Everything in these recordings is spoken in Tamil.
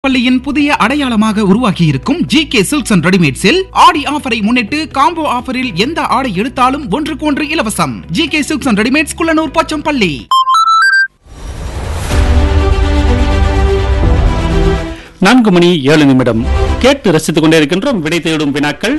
போச்சம்பள்ளியின் புதிய அடையாளமாக உருவாகி இருக்கும் ஜி கே சில்க்ஸ் அண்ட் ரெடிமேட்ஸில் ஆடி ஆஃபரை முன்னிட்டு காம்போ ஆஃபரில் எந்த ஆடை எடுத்தாலும் ஒன்றுக்கு ஒன்று இலவசம் G K silks and readymades Kullanur Pochampalli நான்கு மணி ஏழு நிமிடம் கேட்டு ரசித்துக் கொண்டே இருக்கின்றோம் விடை தேடும் வினாக்கள்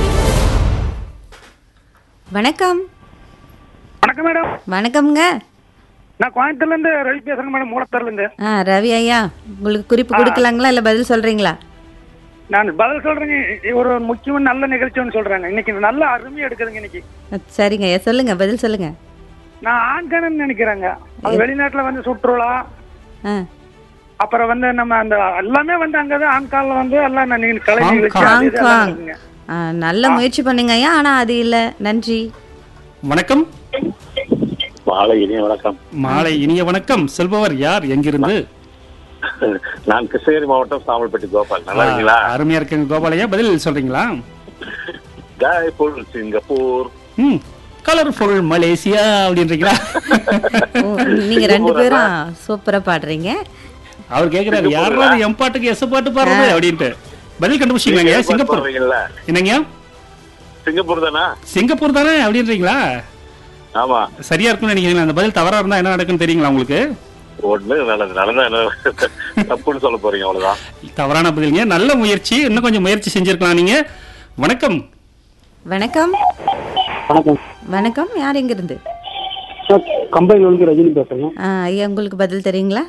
வணக்கம் வணக்கம் மேடம் வணக்கம்ங்க நான் கோயம்புத்தூர்ல இருந்து ரவி பேசுறேன் மேடம் மூலத்தூர்ல இருந்து ஆ ரவி ஐயா உங்களுக்கு குறிப்பு கொடுக்கலாங்களா இல்லை பதில் சொல்றீங்களா நான் பதில் சொல்றேங்க இது ஒரு முக்கியமான நல்ல நிகழ்ச்சி ஒன்று சொல்றாங்க இன்னைக்கு நல்ல அருமையா எடுக்குதுங்க இன்னைக்கு அ, சரிங்க ஐயா சொல்லுங்க பதில் சொல்லுங்க நான் ஆண்கன்னு நினைக்கிறேங்க அது வெளிநாட்டுல வந்து சுற்றுலா ஆ அப்புறம் வந்து நம்ம அந்த எல்லாமே வந்து அங்கதான் ஆண்கால வந்து எல்லாம் நான் நீங்க கலை ஹாங்காங். நிகழ்ச்சி அது இது எல்லாம் ஹாங்காங் இருக்குங்க. ஆ, நல்ல முயற்சி பண்ணீங்க ஐயா ஆனா அது இல்ல நன்றி வணக்கம் மாலை இனிய வணக்கம் மாலை இனிய வணக்கம் செல்பவர் யார் எங்கிருந்து நான் கிருஷ்ணகிரி மாவட்டம் சாமல்பட்டி கோபால் நல்லா இருக்கீங்களா ஆ, அருமையா இருக்குங்க கோபாலையா பதில் சொல்றீங்களா ஜாய்பூர் சிங்கப்பூர் ம் கலர்ஃபுல் மலேசியா அப்படின்றீங்களா ஓ, நீங்க ரெண்டு பேரும் சூப்பரா பாடுறீங்க அவர் கேக்குறாரு யாராவது எம் பாட்டுக்கு எஸ் பாட்டு பாடுறது அப்படின்ட்டு பதில் கண்டுபிடிச்சிங்களா சிங்கப்பூர் போடுறீங்கல்ல என்னங்க சிங்கப்பூர் தானா சிங்கப்பூர் தானே அப்படின்றீங்களா ஆமா சரியா இருக்கும்னு நினைக்கிறீங்களா அந்த பதில் தவறா இருந்தா என்ன நடக்குன்னு தெரியுங்களா உங்களுக்கு ஒண்ணு நல்லது நடந்தா என்ன தப்புன்னு சொல்ல போறீங்க அவ்வளவுதான் தவறான பதிலுங்க நல்ல முயற்சி இன்னும் கொஞ்சம் முயற்சி செஞ்சிருக்கலாம் நீங்க வணக்கம் வணக்கம் வணக்கம் வணக்கம் யார் எங்க இருந்து கம்பெனி வந்து ரஜினி பேசுறேன் ஆ, ஐயா உங்களுக்கு பதில் தெரியுங்களா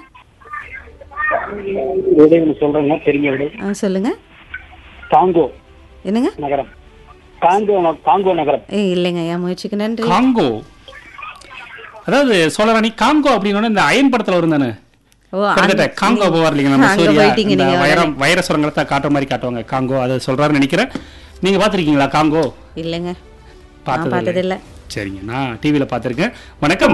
விடை ஒன்று சொல்றேங்க தெரிஞ்ச விடை ஆ, சொல்லுங்க காங்கோ என்னங்க நகரம் காங்கோ ந- காங்கோ நகரம் ஏ இல்லைங்க ஐயா முயற்சிக்கு நன்றி காங்கோ அதாவது சோழராணி காங்கோ அப்படின்னு இந்த அயன் படத்துல வரும் தானே ஓ கிட்டத்தட்ட அந்த- காங்கோ போவார் இல்லைங்க நம்ம அங்க சூர்யா போயிட்டீங்க இந்த நீங்க வைரம் உடனே. வைர சுரங்கத்தை காட்டுற மாதிரி காட்டுவாங்க காங்கோ அதை சொல்றாருன்னு நினைக்கிறேன் நீங்க பாத்திருக்கீங்களா காங்கோ இல்லைங்க நான் பார்த்தது பார்த்தது இல்லை. இல்ல சரிங்க நான் டிவில பார்த்திருக்கேன் வணக்கம்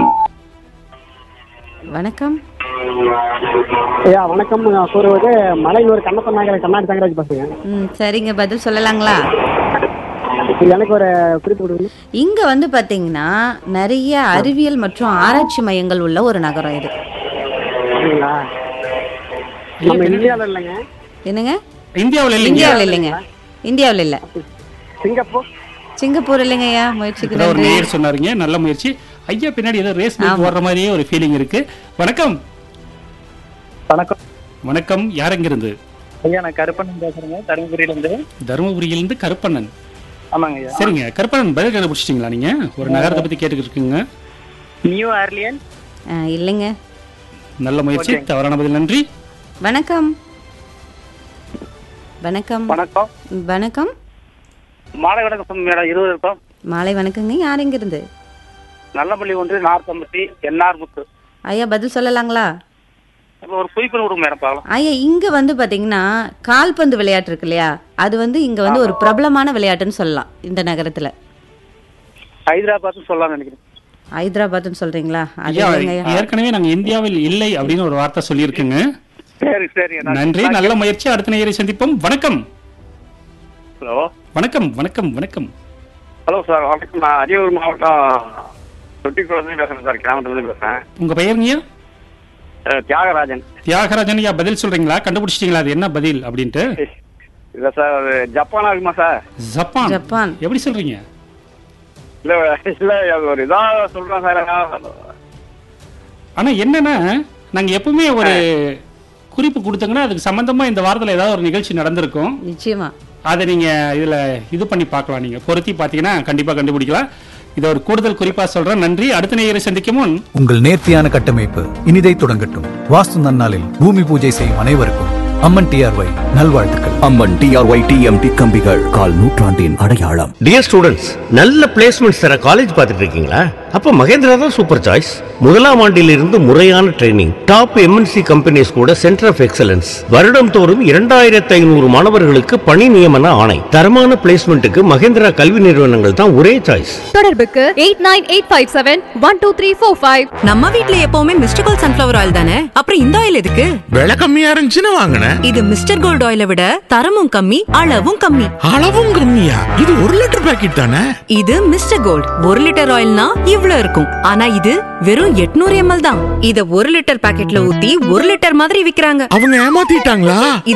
வணக்கம் ஐயா வணக்கம் நான் கூறுவது மலையூர் கண்ணப்பன் நகர கண்ணாடி தங்கராஜ் பேசுறேன் ம் சரிங்க பதில் சொல்லலாங்களா எனக்கு ஒரு குறிப்பு கொடுங்க இங்க வந்து பாத்தீங்கன்னா நிறைய அறிவியல் மற்றும் ஆராய்ச்சி மையங்கள் உள்ள ஒரு நகரம் இது சரிங்களா நம்ம இந்தியாவில் இல்லைங்க என்னங்க இந்தியாவுல இல்லைங்க இந்தியாவில் இல்லைங்க இந்தியாவில் இல்ல சிங்கப்பூர் சிங்கப்பூர் இல்லைங்க ஐயா முயற்சிக்கு இப்பதான் ஒரு நன்றி நேயர் சொன்னாருங்க நல்ல முயற்சி ஐயா பின்னாடி ஏதோ ரேஸ் பைக் ஓடுற மாதிரியே ஒரு ஃபீலிங் இருக்கு வணக்கம் வணக்கம் வணக்கம் யார் எங்கிருந்து ஐயா நான் கருப்பண்ணன் பேசுறேங்க தருமபுரியில இருந்து தருமபுரியிலிருந்து கருப்பண்ணன் ஆமாங்க ஐயா சரிங்க கருப்பண்ணன் பதில் கண்டுபிடிச்சிட்டீங்களா நீங்க ஒரு நகரத்தை பத்தி கேட்டுக்கிட்டு இருக்கீங்க நியூ ஆர்லியன் ஆ, இல்லைங்க நல்ல முயற்சி தவறான பதில் நன்றி வணக்கம் வணக்கம் வணக்கம் வணக்கம் மாலை வணக்கம் மேடம் இருபது இருப்போம் மாலை வணக்கங்க யார் எங்க இருந்து நல்லபள்ளி ஒன்று நார்த்தம்பட்டி என்ஆர் முத்து ஐயா பதில் சொல்லலாங்களா ஒரு குறிப்பு கொடுங்க மேடம் பார்க்கலாம் ஐயா இங்க வந்து பாத்தீங்கன்னா கால்பந்து விளையாட்டு இருக்கு இல்லையா அது வந்து இங்க வந்து ஒரு பிரபலமான விளையாட்டுன்னு சொல்லலாம் இந்த நகரத்துல ஹைதராபாத்னு சொல்லலாம்னு நினைக்கிறேன் ஹைதராபாத்னு சொல்றீங்களா அது ஐயா இல்லைங்க ஐயா ஏற்கனவே நாங்க இந்தியாவில் இல்லை அப்படின்னு ஒரு வார்த்தை சொல்லியிருக்குங்க சரி சரி நன்றி நல்ல முயற்சி அடுத்த நேயரை சந்திப்போம் வணக்கம் ஹலோ வணக்கம் வணக்கம் வணக்கம் ஹலோ சார் வணக்கம் நான் அரியலூர் மாவட்டம் தொட்டிக்குளத்துலேருந்து பேசுகிறேன் சார் கிராமத்துலேருந்து பேசுகிறேன் உங்க பெயருங்கய்யா தியாகராஜன் தியாகராஜன் ஐயா பதில் சொல்றீங்களா கண்டுபிடிச்சிட்டீங்களா அது என்ன பதில் அப்படின்ட்டு இல்லை சார் அது ஜப்பானா இருக்குமா சார் ஜப்பான் ஜப்பான். எப்படி சொல்றீங்க இல்லை இல்லை அது ஒரு இதாக சொல்கிறேன் சார் ஆனா என்னன்னா நாங்க எப்பவுமே ஒரு குறிப்பு கொடுத்தோங்கன்னா அதுக்கு சம்பந்தமா இந்த வாரத்துல ஏதாவது ஒரு நிகழ்ச்சி நடந்திருக்கும் நிச்சயமா அதை நீங்க இதுல இது பண்ணி பார்க்கலாம் நீங்க பொருத்தி பாத்தீங்கன்னா கண்டிப்பா கண்டுபிடிக்கலாம் இதை ஒரு கூடுதல் குறிப்பா சொல்றேன் நன்றி அடுத்த நேயரை சந்திக்கும் முன் உங்கள் நேர்த்தியான கட்டமைப்பு இனிதை தொடங்கட்டும் வாஸ்து நன்னாளில் பூமி பூஜை செய்யும் அனைவருக்கும் அம்மன் டிஆர்ஒய் நல்வாழ்த்துக்கள் அம்மன் டிஆர்ஒய் டிஎம்டி கம்பிகள் கால் நூற்றாண்டின் அடையாளம் டியர் ஸ்டூடெண்ட்ஸ் நல்ல பிளேஸ்மெண்ட்ஸ் தர காலேஜ் பார்த்துட்டு இருக்கீங்களா அப்ப மகேந்திரா தான் சூப்பர் சாய்ஸ் முதலாம் ஆண்டிலிருந்து முறையான ட்ரைனிங் டாப் எம்என்சி கம்பெனிஸ் கூட சென்டர் ஆஃப் எக்ஸலன்ஸ் வருடம் தோறும் இரண்டாயிரத்தி ஐநூறு மாணவர்களுக்கு பணி நியமன ஆணை தரமான பிளேஸ்மெண்ட்டுக்கு மகேந்திரா கல்வி நிறுவனங்கள் தான் ஒரே சாய்ஸ் தொடர்புக்கு eight nine eight five seven one two three four five நம்ம வீட்ல எப்பவுமே மிஸ்டர் கோல்ட் சன்ஃபிளவர் ஆயில் தானே அப்புறம் இந்த ஆயில் எதுக்கு விலை கம்மியா இருந்துச்சுன்னு வாங்கினேன் இது மிஸ்டர் கோல்ட் ஆயிலை விட தரமும் கம்மி அளவும் கம்மி அளவும் கம்மியா இது ஒரு லிட்டர் பாக்கெட் தானே இது மிஸ்டர் கோல்ட் ஒரு லிட்டர் ஆயில்னா இவ்ளோ இருக்கும் ஆனா இது வெறும் 800 எம்எல் தான் இத ஒரு லிட்டர் பாக்கெட்ல ஊத்தி ஒரு லிட்டர் மாதிரி விக்கிறாங்க அவங்க ஏமாத்திட்டாங்களா